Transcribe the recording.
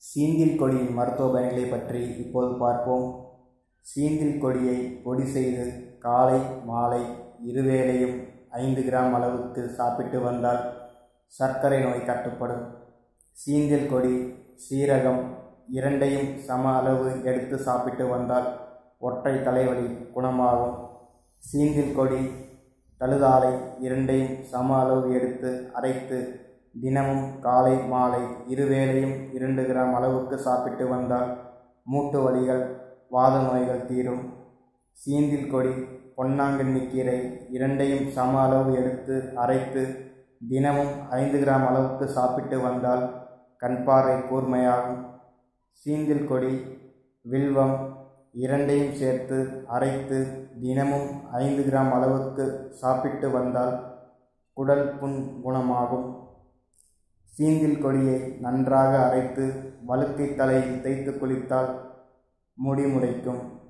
சீந்தில் கொடியின் மருத்துவ பயன்களை பற்றி இப்போது பார்ப்போம் சீந்தில் கொடியை பொடி செய்து காலை மாலை இருவேளையும் ஐந்து கிராம் அளவுக்கு சாப்பிட்டு வந்தால் சர்க்கரை நோய் கட்டுப்படும் சீந்தில் கொடி சீரகம் இரண்டையும் சம அளவு எடுத்து சாப்பிட்டு வந்தால் ஒற்றை தலைவலி குணமாகும் சீந்தில் கொடி தழுதாலை இரண்டையும் சம அளவு எடுத்து அரைத்து தினமும் காலை மாலை இருவேளையும் இரண்டு கிராம் அளவுக்கு சாப்பிட்டு வந்தால் மூட்டு வலிகள் வாத நோய்கள் தீரும் சீந்தில் கொடி பொன்னாங்கண்ணி கீரை இரண்டையும் சம அளவு எடுத்து அரைத்து தினமும் ஐந்து கிராம் அளவுக்கு சாப்பிட்டு வந்தால் கண்பார்வை கூர்மையாகும் சீந்தில் கொடி வில்வம் இரண்டையும் சேர்த்து அரைத்து தினமும் ஐந்து கிராம் அளவுக்கு சாப்பிட்டு வந்தால் குடல் புண் குணமாகும் சீந்தில் கொடியை நன்றாக அரைத்து வழுக்கை தலையில் தேய்த்து குளித்தால் முடி முளைக்கும்